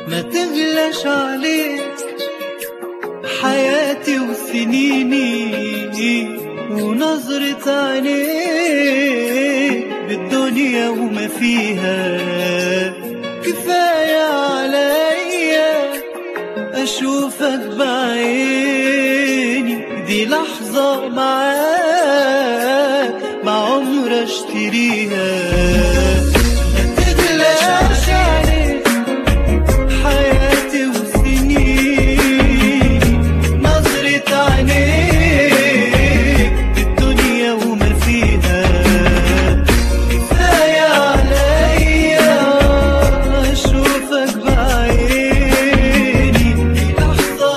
ما تغلاش عليك حياتي وسنيني ونظرة عينيك بالدنيا وما فيها كفاية عليا أشوفك بعيني دي لحظة معاك ما عمر اشتريها ما تغلاش عليك حياتي وسنيني نظرة عينيك الدنيا وما فيها كفاية عليا أشوفك بعيني لحظة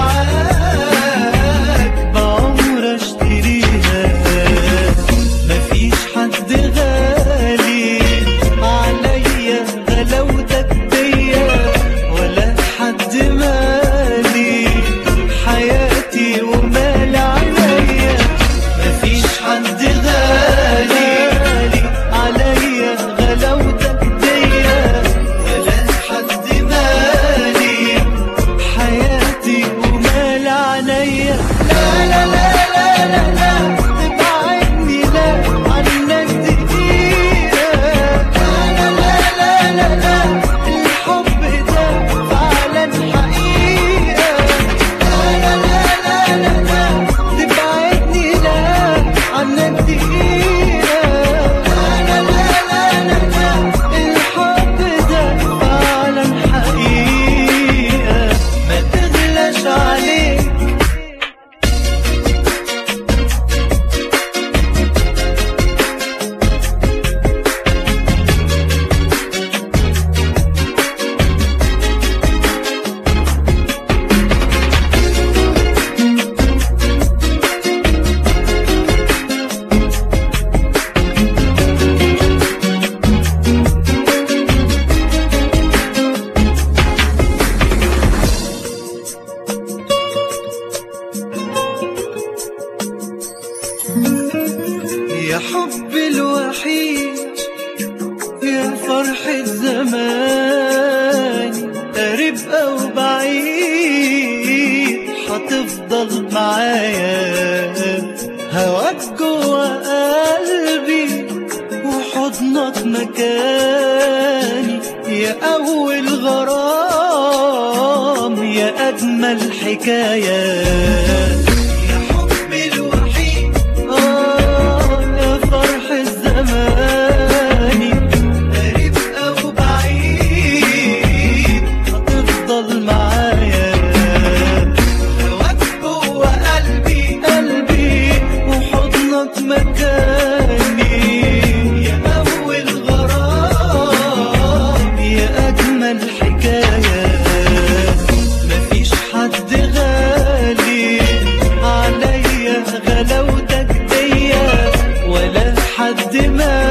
معاك بعمر اشتريها مفيش حد غالي عليا غلاوتك بيا ولا حد مالي حياتي ومال عليا مفيش حد غالي عليا غلاوتك بيا ولا حد مالي حياتي ومال عليا لا لا لا لا لا لا تبعدني لا عنك دقيقة لا لا لا لا لا الحب ده فعلا حقيقة لا لا لا لا لا لا تبعدني لا عنك دقيقة لا لا لا لا لا لا الحب ده فعلا حقيقة ما تغلاش عليك يا حبي الوحيد يا فرحة زماني قريب أو بعيد هتفضل معايا هواك جوا قلبي وحضنك مكاني يا أول غرام يا أجمل حكاية يا حبي الوحيد آه يا فرح الزماني قريب أو بعيد هتفضل معايا هواك جوا قلبي قلبي وحضنك مكاني يا أول غرام يا أجمل حكاية مفيش حد غالي عليا غلاوتك ديا ولا حد ما